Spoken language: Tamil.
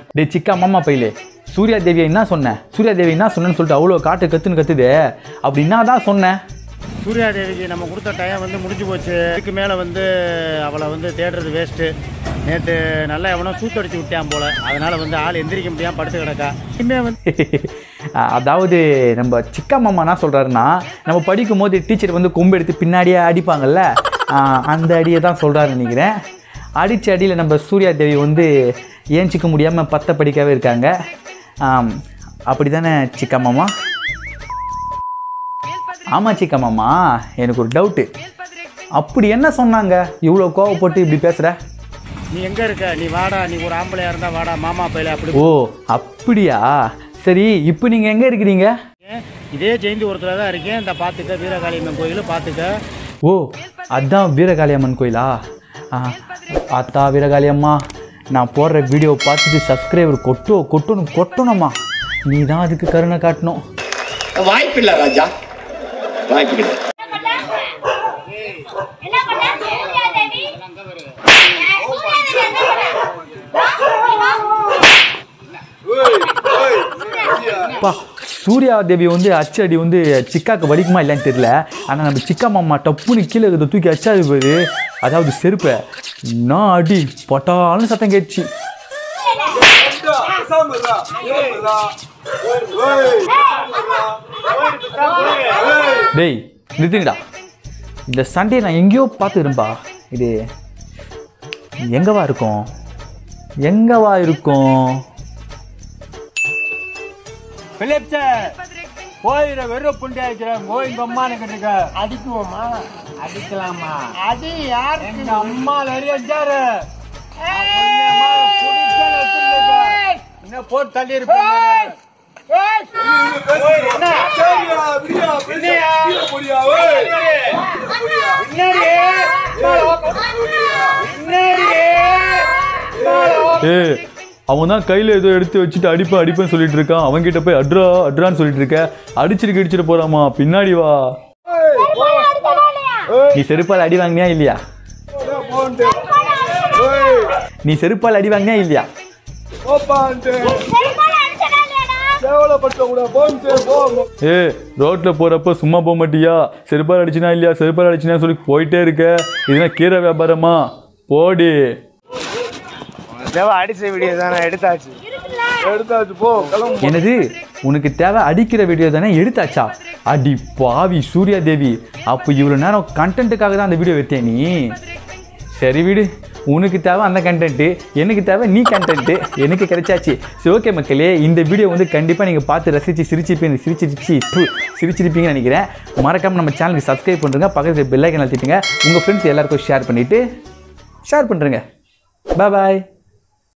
டே சிக்கா மாமா பையிலே சூர்யா தேவியை என்ன சொன்னேன் சூர்யா தேவி என்ன சொன்னேன்னு சொல்லிட்டு அவ்வளோ காட்டு கத்துன்னு கத்துது அப்படி என்ன தான் சொன்னேன் சூர்யா தேவிக்கு நம்ம கொடுத்த டைம் வந்து முடிஞ்சு போச்சு இதுக்கு மேலே வந்து அவளை வந்து தேடுறது வேஸ்ட்டு நேற்று நல்லா எவனோ சூத்தடிச்சு விட்டான் போல அதனால வந்து ஆள் எந்திரிக்க முடியாம படுத்து கிடக்கா இனிமே வந்து அதாவது நம்ம சிக்கா மாமா என்ன சொல்கிறாருன்னா நம்ம படிக்கும் போது டீச்சர் வந்து கொம்பு எடுத்து பின்னாடியே அடிப்பாங்கல்ல ஆஹ் அந்த அடியை தான் சொல்கிறாரு நினைக்கிறேன் அடித்த அடியில் நம்ம சூர்யா தேவி வந்து ஏஞ்சிக்க முடியாமல் பத்த படிக்கவே இருக்காங்க ஆம், அப்படி தானே சிக்கா மாமா ஆமாம் சிக்கா மாமா எனக்கு ஒரு டவுட்டு அப்படி என்ன சொன்னாங்க இவ்வளோ கோவப்பட்டு இப்படி பேசுகிற நீ எங்கே இருக்க நீ வாடா நீ ஒரு ஆம்பளையா இருந்தா வாடா மாமா பையில அப்படி ஓ அப்படியா சரி இப்போ நீங்கள் எங்கே இருக்கிறீங்க இதே ஜெயந்திபுரத்தில் தான் இருக்கேன் இந்த பார்த்துக்க வீரகாளியம்மன் கோயில் பார்த்துக்க ஓ அதான் வீரகாளியம்மன் கோயிலா ஆ, அத்தா வீரகாளியம்மா நான் போடுற வீடியோ பார்த்துட்டு சப்ஸ்கிரைபர் கொட்டோ கொட்டணும் கொட்டணும்மா நீ தான் அதுக்கு கருணை காட்டணும் வாய்ப்பில்லை ராஜா வாய்ப்பில்லை என்ன பண்ண சூர்யா தேவி சூர்யா தேவி என்ன பண்ண அப்பா சூர்யா தேவி வந்து அச்சு அடி வந்து சிக்காக்கு வலிக்குமா இல்லைன்னு தெரியல ஆனால் நம்ம சிக்கா மாமா டப்புன்னு கீழே இருக்கிறத தூக்கி அச்சாது போயிரு அதாவது செருப்பை நான் அடி பட்டாலும் சத்தம் கேட்டுச்சு டேய் நிறுத்துங்கடா இந்த சண்டையை நான் எங்கேயோ பார்த்துருப்பா இது எங்கவா இருக்கும் எங்கவா இருக்கும் பிலிப்ஸ் போயிட வெறும் புண்டி ஆயிக்கிறேன் கோயிங்க அம்மா கிட்ட அடிக்குவோமா அடிக்கலாமா அடி யார் எங்க அம்மா நிறைய அஞ்சாரு என்ன போட்டு தள்ளி இருப்பேன் ஏ அவன் தான் கையில் ஏதோ எடுத்து வச்சுட்டு அடிப்பேன் அடிப்பேன்னு சொல்லிட்டு இருக்கான் அவன்கிட்ட போய் அட்ரா அட்ரான்னு சொல்லிட்டு இருக்க அடிச்சிட்டு கிடிச்சிட்டு போறாமா பின்னாடி வா நீ செருப்பால் அடி வாங்கினியா இல்லையா நீ செருப்பால் அடி வாங்கினியா இல்லையா ஏ ரோட்ல போறப்ப சும்மா போக மாட்டியா செருப்பால் அடிச்சினா இல்லையா செருப்பால் அடிச்சினா சொல்லி போயிட்டே இருக்க இதுனா கீரை வியாபாரமா போடி தேவா அடிச்ச வீடியோ தானே எடுத்தாச்சு எடுத்தாச்சு போ கிளம்பு என்னது உனக்கு தேவை அடிக்கிற வீடியோ தானே எடுத்தாச்சா அடி பாவி சூர்யா தேவி அப்போ இவ்வளோ நேரம் கண்டென்ட்டுக்காக தான் அந்த வீடியோ எடுத்தேன் நீ சரி விடு உனக்கு தேவை அந்த கண்டென்ட்டு எனக்கு தேவை நீ கண்டென்ட்டு எனக்கு கிடைச்சாச்சு சரி ஓகே மக்களே இந்த வீடியோ வந்து கண்டிப்பாக நீங்கள் பார்த்து ரசித்து சிரிச்சிருப்பீங்க சிரிச்சிருச்சு ப்பு, சிரிச்சிருப்பீங்கன்னு நினைக்கிறேன் மறக்காமல் நம்ம சேனலுக்கு சப்ஸ்கிரைப் பண்ணுறங்க பக்கத்தில் பெல் ஐக்கன் அழுத்திட்டுங்க உங்கள் ஃப்ரெண்ட்ஸ் எல்லாருக்கும் ஷேர் பண்ணிவிட்டு ஷேர் பண்ணுறேங்க பாய்